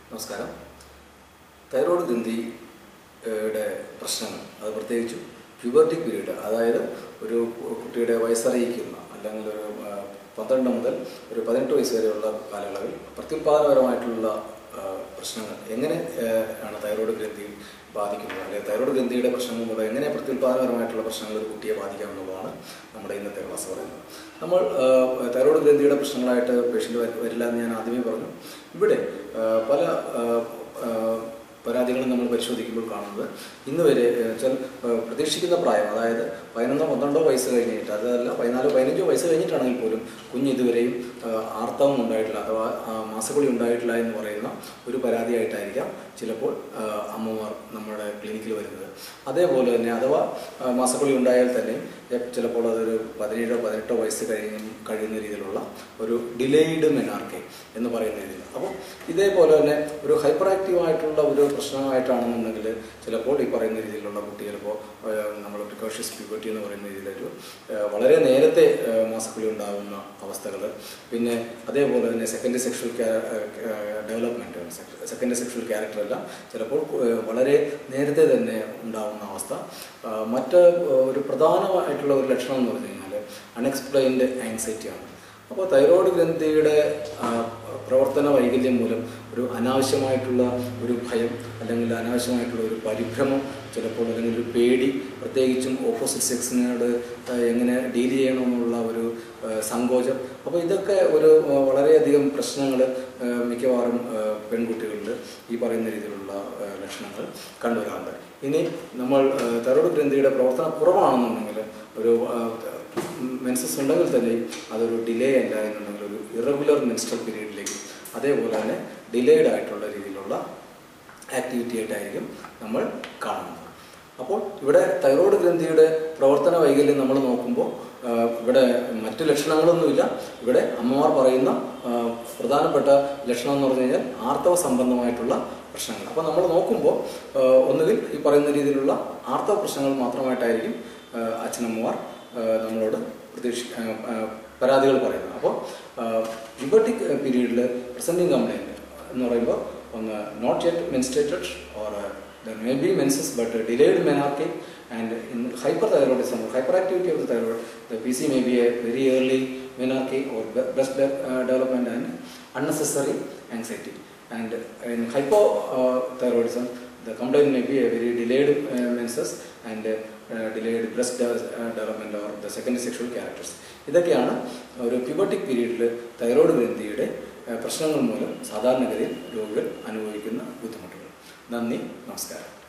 നമസ്കാരം തൈറോയ്ഡ് ഗ്രന്ഥിയുടെ പ്രശ്നങ്ങൾ അത് പ്രത്യേകിച്ചും പ്യൂബർട്ടി പീരീഡ് അതായത് ഒരു കുട്ടിയുടെ വയസ്സറിയിക്കുന്ന അല്ലെങ്കിൽ ഒരു ആ, പന്ത്രണ്ട് മുതൽ ഒരു പതിനെട്ട് വയസ്സ് വരെയുള്ള കാലയളവിൽ പ്രത്യുൽപാദനപരമായിട്ടുള്ള ആ, പ്രശ്നങ്ങൾ എങ്ങനെ ആ, ആണ് തൈറോയ്ഡ് ഗ്രന്ഥി ബാധിക്കുന്നത് അല്ലെങ്കിൽ തൈറോയ്ഡ് ഗ്രന്ഥിയുടെ പ്രശ്നങ്ങൾ മൂലം എങ്ങനെ പ്രത്യുൽപാദനപരമായിട്ടുള്ള പ്രശ്നങ്ങൾ ഒരു കുട്ടിയെ ബാധിക്കാമെന്നുള്ളതാണ് നമ്മുടെ ഇന്നത്തെ ക്ലാസ് പറയുന്നത് നമ്മൾ ആ, തൈറോയ്ഡ് ഗ്രന്ഥിയുടെ പ്രശ്നങ്ങളായിട്ട് പേഷ്യൻ്റ് വരില്ല എന്ന് ഞാൻ ആദ്യമേ പറഞ്ഞു ഇവിടെ ആ, പല ആ, ആ, പരാതികളും നമ്മൾ പരിശോധിക്കുമ്പോൾ കാണുന്നത് ഇന്ന് വരെ ഏഹ്, വെച്ചാൽ ഏഹ്, പ്രതീക്ഷിക്കുന്ന പ്രായം അതായത് പതിനൊന്നോ പന്ത്രണ്ടോ വയസ്സ് കഴിഞ്ഞിട്ട് അതല്ല പതിനാലോ പതിനഞ്ചോ വയസ്സ് കഴിഞ്ഞിട്ടാണെങ്കിൽ പോലും കുഞ്ഞ് ഇതുവരെയും ഏഹ്, ആർത്തവം ഉണ്ടായിട്ടില്ല അഥവാ ആ, മാസക്കുളി ഉണ്ടായിട്ടില്ല എന്ന് പറയുന്ന ഒരു പരാതിയായിട്ടായിരിക്കാം ചിലപ്പോൾ ഏഹ്, അമ്മമാർ നമ്മുടെ ക്ലിനിക്കിൽ വരുന്നത് അതേപോലെ തന്നെ അഥവാ ആ, മാസക്കുളി ഉണ്ടായാൽ തന്നെ എ- ചിലപ്പോൾ അതൊരു പതിനേഴോ പതിനെട്ടോ വയസ്സ് കഴിഞ്ഞ് കഴിയുന്ന രീതിയിലുള്ള ഒരു ഡിലേയ്ഡ് മെനാർക്കെ എന്ന് പറയുന്ന രീതിയിൽ അപ്പോൾ ഇതേപോലെ തന്നെ ഒരു ഹൈപ്പർ ആക്റ്റീവ് ആയിട്ടുള്ള ഒരു പ്രശ്നമായിട്ടാണെന്നുണ്ടെങ്കിൽ ചിലപ്പോൾ ഈ പറയുന്ന രീതിയിലുള്ള കുട്ടി ചിലപ്പോൾ നമ്മൾ പ്രിക്കോഷ്യസ് പ്യൂബർട്ടി എന്ന് പറയുന്ന രീതിയിലൊരു ആ, വളരെ നേരത്തെ ആ, മാസക്കുളി ഉണ്ടാകുന്ന അവസ്ഥകൾ പിന്നെ അതേപോലെ തന്നെ second sexual development second sexual character എല്ലാം ചിലപ്പോൾ ആ, വളരെ നേരത്തെ തന്നെ ഉണ്ടാകുന്ന അവസ്ഥ ആ, മറ്റ് ആ, ഒരു പ്രധാനമായിട്ടുള്ള ഒരു ലക്ഷണം എന്ന് പറഞ്ഞു കഴിഞ്ഞാൽ അൺഎക്സ്പ്ലെയിൻഡ് ആങ്സൈറ്റിയാണ് അപ്പോൾ തൈറോയ്ഡ് ഗ്രന്ഥിയുടെ ആ, പ്രവർത്തന വൈകല്യം മൂലം ഒരു അനാവശ്യമായിട്ടുള്ള ഒരു ഭയം അല്ലെങ്കിൽ അനാവശ്യമായിട്ടുള്ള ഒരു പരിഭ്രമം ചിലപ്പോൾ അല്ലെങ്കിൽ ഒരു പേടി പ്രത്യേകിച്ചും ഓപ്പോസിറ്റ് സെക്സിനോട് ആ, എങ്ങനെ ഡീൽ ചെയ്യണമെന്നുള്ള ഒരു ആ, സങ്കോചം അപ്പോൾ ഇതൊക്കെ ഒരു ആ, വളരെയധികം പ്രശ്നങ്ങൾ മിക്കവാറും ആ, പെൺകുട്ടികളിൽ ഈ പറയുന്ന രീതിയിലുള്ള ആ, ലക്ഷണങ്ങൾ കണ്ടുവരാറുണ്ട് ഇനി നമ്മൾ ആ, തൈറോയ്ഡ് ഗ്രന്ഥിയുടെ പ്രവർത്തനം കുറവാണെന്നുണ്ടെങ്കിൽ ഒരു ആ, മെൻസസ് ഉണ്ടെങ്കിൽ തന്നെ അതൊരു ഡിലേ അല്ല എന്നുണ്ടെങ്കിൽ ഒരു ഇറഗുലർ മെൻസ്ട്രൽ പീരീഡിലേക്ക് അതേപോലെ തന്നെ ഡിലേഡ് ആയിട്ടുള്ള രീതിയിലുള്ള ആക്ടിവിറ്റി ആയിട്ടായിരിക്കും നമ്മൾ കാണുന്നത് അപ്പോൾ ഇവിടെ തൈറോയ്ഡ് ഗ്രന്ഥിയുടെ പ്രവർത്തന വൈകല്യം നമ്മൾ നോക്കുമ്പോൾ ആ, ഇവിടെ മറ്റു ലക്ഷണങ്ങളൊന്നുമില്ല ഇവിടെ അമ്മമാർ പറയുന്ന ആ, പ്രധാനപ്പെട്ട ലക്ഷണം എന്ന് പറഞ്ഞു കഴിഞ്ഞാൽ ആർത്തവ സംബന്ധമായിട്ടുള്ള പ്രശ്നങ്ങൾ അപ്പോൾ നമ്മൾ നോക്കുമ്പോൾ ആ, ഒന്നുകിൽ ഈ പറയുന്ന രീതിയിലുള്ള ആർത്തവ പ്രശ്നങ്ങൾ മാത്രമായിട്ടായിരിക്കും ആ, അച്ഛനമ്മമാർ ആ, നമ്മളോട് പ്രതീക്ഷ ആ, ആ, പരാതികൾ പറയുന്നത് അപ്പോൾ യുബർട്ടിക് പീരീഡിൽ പ്രസൻറ്റിങ് കംപ്ലൈൻറ്റ് എന്ന് പറയുമ്പോൾ ഒന്ന് not yet menstruated or there may be menses but delayed menarche and in hyperthyroidism hyper activity of the thyroid the P C may be a very early menarche or breast de- uh, development and unnecessary anxiety. And in hypothyroidism, the complaint may be a very delayed uh, menses and uh, delayed breast de- uh, development or the secondary sexual characters. ഇതൊക്കെയാണ് ഒരു പ്യൂബർട്ടിക് പീരീഡിൽ thyroid ഗ്രന്ഥിയുടെ uh, പ്രശ്നങ്ങൾ മൂലം സാധാരണഗതിയിൽ രോഗികൾ അനുഭവിക്കുന്ന ബുദ്ധിമുട്ടുകൾ നന്ദി നമസ്കാരം